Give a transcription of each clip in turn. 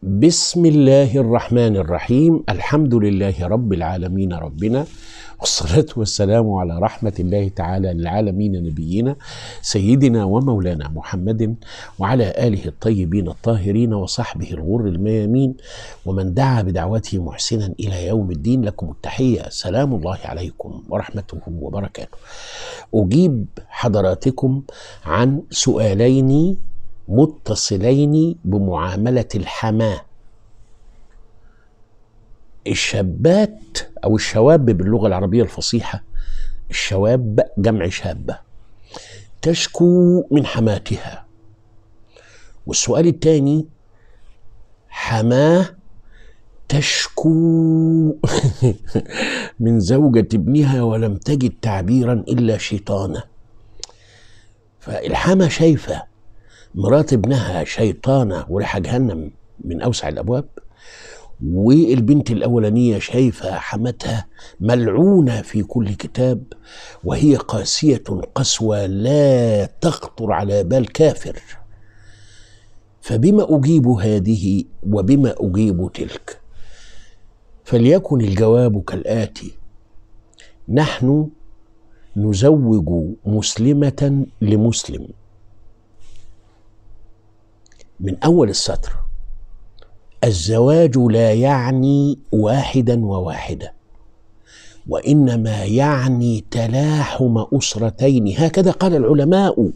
بسم الله الرحمن الرحيم الحمد لله رب العالمين ربنا والصلاة والسلام على رحمة الله تعالى للعالمين نبينا سيدنا ومولانا محمد وعلى آله الطيبين الطاهرين وصحبه الغر الميامين ومن دعا بدعوته محسنا إلى يوم الدين لكم التحية سلام الله عليكم ورحمته وبركاته أجيب حضراتكم عن سؤالين متصلين بمعاملة الحماة الشابات أو الشواب باللغة العربية الفصيحة الشواب جمع شابة تشكو من حماتها والسؤال الثاني حماه تشكو من زوجة ابنها ولم تجد تعبيرا إلا شيطانة فالحما شايفة مرات ابنها شيطانة وريحة جهنم من أوسع الأبواب والبنت الأولانية شايفة حماتها ملعونة في كل كتاب وهي قاسية قسوة لا تخطر على بال كافر فبما أجيب هذه وبما أجيب تلك فليكن الجواب كالآتي نحن نزوج مسلمة لمسلم من أول السطر الزواج لا يعني واحدا وواحدة وإنما يعني تلاحم أسرتين هكذا قال العلماء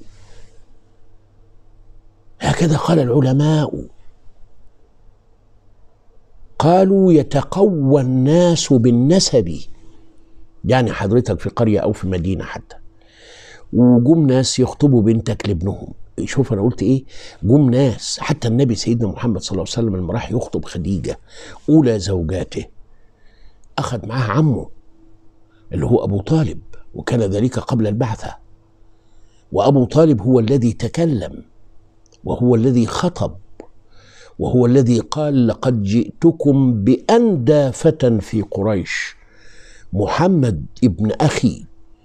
هكذا قال العلماء قالوا يتقوى الناس بالنسب يعني حضرتك في قرية أو في مدينة حتى وجم ناس يخطبوا بنتك لابنهم شوف انا قلت ايه جم ناس حتى النبي سيدنا محمد صلى الله عليه وسلم لما راح يخطب خديجه اولى زوجاته اخذ معاه عمه اللي هو ابو طالب وكان ذلك قبل البعثه وابو طالب هو الذي تكلم وهو الذي خطب وهو الذي قال لقد جئتكم باندى فتى في قريش محمد ابن اخي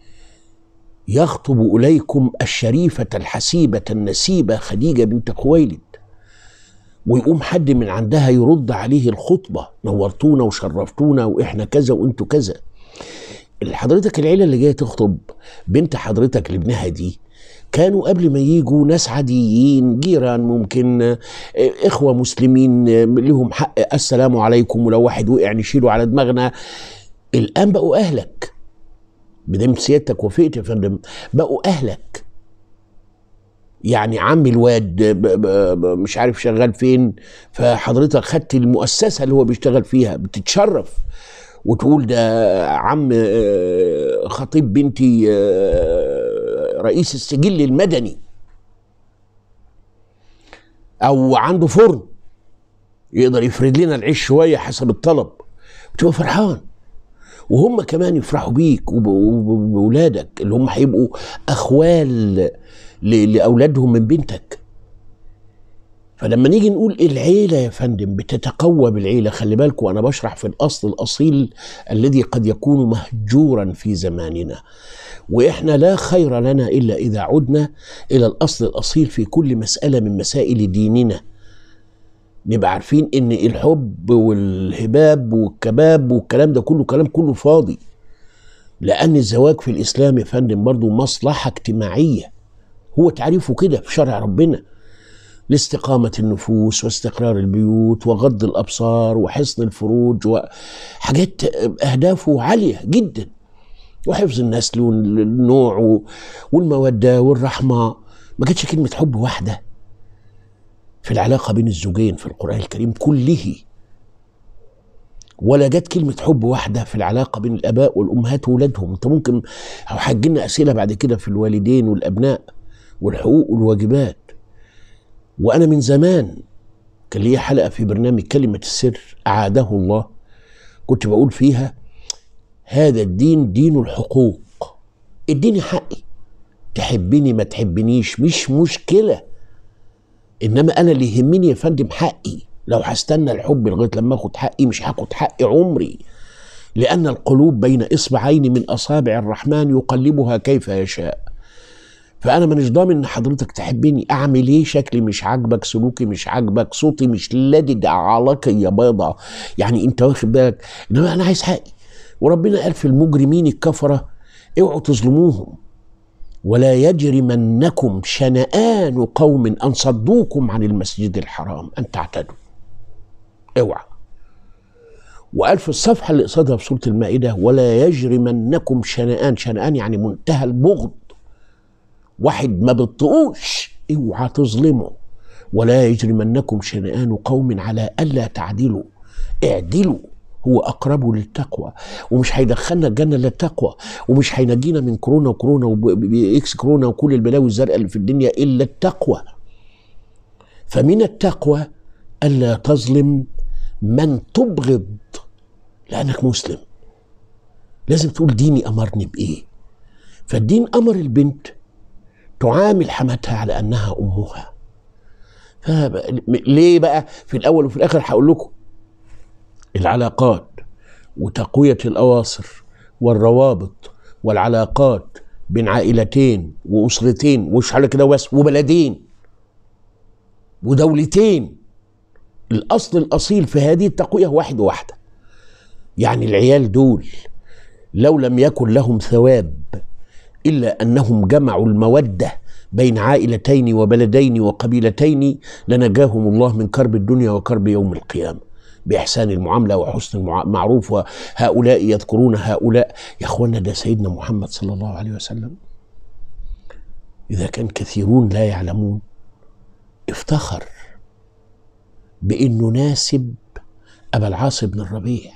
يخطب إليكم الشريفة الحسيبة النسيبة خديجة بنت خويلد ويقوم حد من عندها يرد عليه الخطبة نورتونا وشرفتونا وإحنا كذا وإنتوا كذا حضرتك العيلة اللي جاية تخطب بنت حضرتك لابنها دي كانوا قبل ما يجوا ناس عاديين جيران ممكن إخوة مسلمين لهم حق السلام عليكم ولو واحد وقع نشيله على دماغنا الآن بقوا أهلك بدم سيادتك وافقت يا فندم بقوا اهلك يعني عم الواد ب ب ب مش عارف شغال فين فحضرتك خدت المؤسسه اللي هو بيشتغل فيها بتتشرف وتقول ده عم خطيب بنتي رئيس السجل المدني او عنده فرن يقدر يفرد لنا العيش شويه حسب الطلب وتبقى فرحان وهم كمان يفرحوا بيك وبولادك اللي هم هيبقوا اخوال لاولادهم من بنتك فلما نيجي نقول العيله يا فندم بتتقوى بالعيله خلي بالكم انا بشرح في الاصل الاصيل الذي قد يكون مهجورا في زماننا واحنا لا خير لنا الا اذا عدنا الى الاصل الاصيل في كل مساله من مسائل ديننا نبقى عارفين ان الحب والهباب والكباب والكلام ده كله كلام كله فاضي لان الزواج في الاسلام يا فندم برضه مصلحه اجتماعيه هو تعريفه كده في شرع ربنا لاستقامة النفوس واستقرار البيوت وغض الأبصار وحصن الفروج وحاجات أهدافه عالية جدا وحفظ النسل والنوع والمودة والرحمة ما كانتش كلمة حب واحدة في العلاقة بين الزوجين في القرآن الكريم كله ولا جت كلمة حب واحدة في العلاقة بين الآباء والأمهات وولادهم أنت ممكن أو هتجيلنا أسئلة بعد كده في الوالدين والأبناء والحقوق والواجبات وأنا من زمان كان لي حلقة في برنامج كلمة السر أعاده الله كنت بقول فيها هذا الدين دين الحقوق اديني حقي تحبني ما تحبنيش مش مشكله انما انا اللي يهمني يا فندم حقي لو هستنى الحب لغايه لما اخد حقي مش هاخد حق عمري لان القلوب بين اصبعين من اصابع الرحمن يقلبها كيف يشاء فانا مانيش ضامن ان حضرتك تحبني اعمل ايه شكلي مش عاجبك سلوكي مش عاجبك صوتي مش لادد عليك يا بيضة يعني انت واخد بالك انما انا عايز حقي وربنا قال في المجرمين الكفره اوعوا تظلموهم ولا يجرمنكم شنآن قوم ان صدوكم عن المسجد الحرام ان تعتدوا اوعى وقال في الصفحه اللي قصادها في سوره المائده ولا يجرمنكم شنآن شنآن يعني منتهى البغض واحد ما بتطقوش اوعى تظلمه ولا يجرمنكم شنآن قوم على ألا تعدلوا اعدلوا هو أقرب للتقوى ومش هيدخلنا الجنة إلا التقوى ومش هينجينا من كورونا وكورونا وإكس كورونا وكل البلاوي الزرقاء اللي في الدنيا إلا التقوى فمن التقوى ألا تظلم من تبغض لأنك مسلم لازم تقول ديني أمرني بإيه فالدين أمر البنت تعامل حماتها على انها امها ليه بقى في الاول وفي الاخر هقول لكم العلاقات وتقويه الاواصر والروابط والعلاقات بين عائلتين واسرتين ومش على كده بس وبلدين ودولتين الاصل الاصيل في هذه التقويه واحد وواحده يعني العيال دول لو لم يكن لهم ثواب الا انهم جمعوا الموده بين عائلتين وبلدين وقبيلتين لنجاهم الله من كرب الدنيا وكرب يوم القيامه باحسان المعامله وحسن المعروف وهؤلاء يذكرون هؤلاء يا اخوانا ده سيدنا محمد صلى الله عليه وسلم اذا كان كثيرون لا يعلمون افتخر بانه ناسب ابا العاص بن الربيع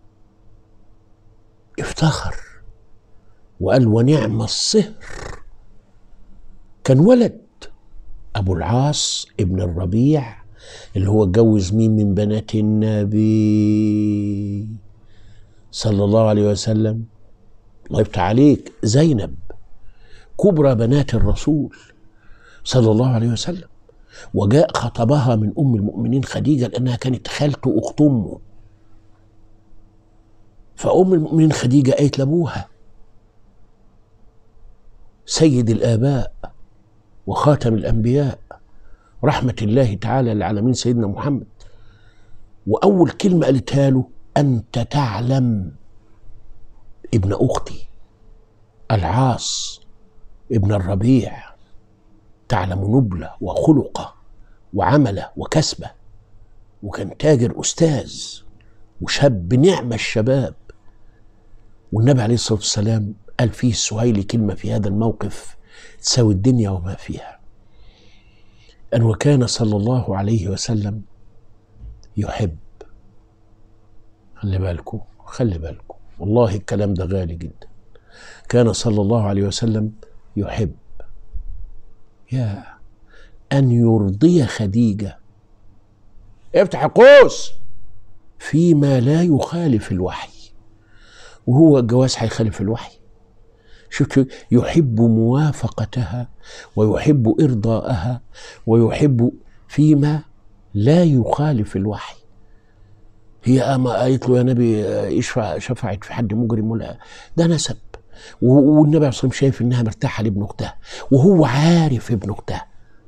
افتخر وقال ونعم الصهر كان ولد ابو العاص ابن الربيع اللي هو اتجوز مين من بنات النبي صلى الله عليه وسلم الله يفتح عليك زينب كبرى بنات الرسول صلى الله عليه وسلم وجاء خطبها من ام المؤمنين خديجه لانها كانت خالته اخت امه فام المؤمنين خديجه قالت لابوها سيد الآباء وخاتم الأنبياء رحمة الله تعالى للعالمين سيدنا محمد وأول كلمة قالتها له أنت تعلم ابن أختي العاص ابن الربيع تعلم نبلة وخلقه وعمله وكسبه وكان تاجر أستاذ وشاب نعم الشباب والنبي عليه الصلاة والسلام قال فيه السهيلي كلمة في هذا الموقف تساوي الدنيا وما فيها أن وكان صلى الله عليه وسلم يحب خلي بالكم خلي بالكم والله الكلام ده غالي جدا كان صلى الله عليه وسلم يحب يا أن يرضي خديجة افتح قوس فيما لا يخالف الوحي وهو الجواز هيخالف الوحي شوف يحب موافقتها ويحب إرضاءها ويحب فيما لا يخالف الوحي هي أما قالت له يا نبي اشفع شفعت في حد مجرم ولا ده نسب والنبي عليه الصلاه والسلام شايف انها مرتاحه لابن اختها وهو عارف ابن اختها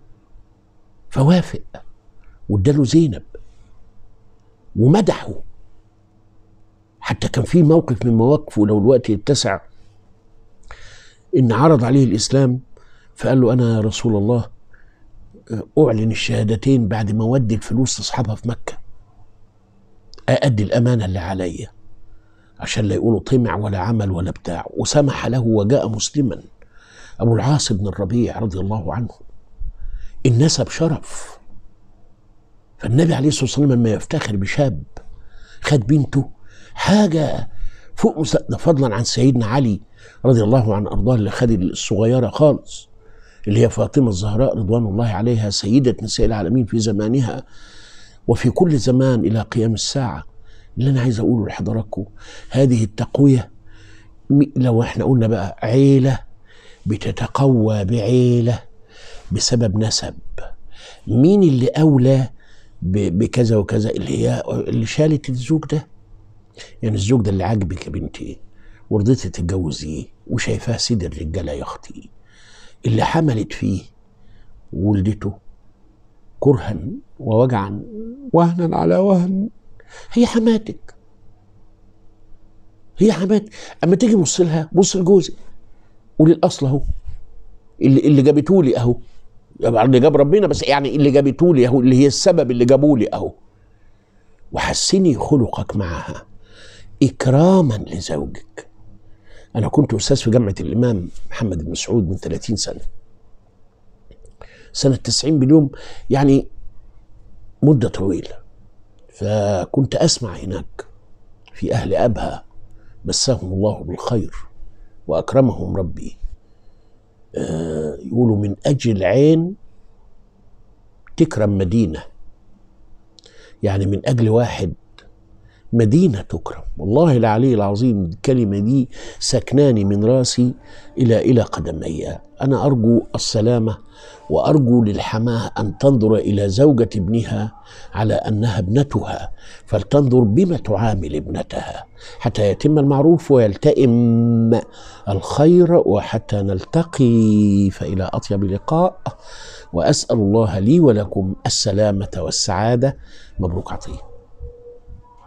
فوافق واداله زينب ومدحه حتى كان في موقف من مواقفه لو الوقت يتسع ان عرض عليه الاسلام فقال له انا يا رسول الله اعلن الشهادتين بعد ما ودي الفلوس لاصحابها في مكه أأدي الأمانة اللي عليا عشان لا يقولوا طمع ولا عمل ولا بتاع وسمح له وجاء مسلما أبو العاص بن الربيع رضي الله عنه النسب شرف فالنبي عليه الصلاة والسلام لما يفتخر بشاب خد بنته حاجة فوق ده فضلا عن سيدنا علي رضي الله عن أرضاه اللي خد الصغيرة خالص اللي هي فاطمة الزهراء رضوان الله عليها سيدة نساء العالمين في زمانها وفي كل زمان إلى قيام الساعة اللي أنا عايز أقوله لحضراتكم هذه التقوية لو احنا قلنا بقى عيلة بتتقوى بعيلة بسبب نسب مين اللي أولى بكذا وكذا اللي هي اللي شالت الزوج ده يعني الزوج ده اللي عاجبك يا بنتي ورضيتي تتجوزيه وشايفاه سيد الرجاله يا اختي اللي حملت فيه ولدته كرها ووجعا وهنا على وهن هي حماتك هي حماتك اما تيجي بص لها بص لجوزك قولي الاصل اهو اللي اللي جابته لي اهو اللي جاب ربنا بس يعني اللي جابته لي اهو اللي هي السبب اللي جابوا لي اهو وحسني خلقك معها اكراما لزوجك انا كنت استاذ في جامعه الامام محمد بن سعود من 30 سنه سنه 90 باليوم يعني مده طويله فكنت اسمع هناك في اهل ابها مسهم الله بالخير واكرمهم ربي آه يقولوا من اجل عين تكرم مدينه يعني من اجل واحد مدينة تكرم والله العلي العظيم الكلمة دي سكناني من راسي إلى إلى قدمي أنا أرجو السلامة وأرجو للحماة أن تنظر إلى زوجة ابنها على أنها ابنتها فلتنظر بما تعامل ابنتها حتى يتم المعروف ويلتئم الخير وحتى نلتقي فإلى أطيب لقاء وأسأل الله لي ولكم السلامة والسعادة مبروك عطيه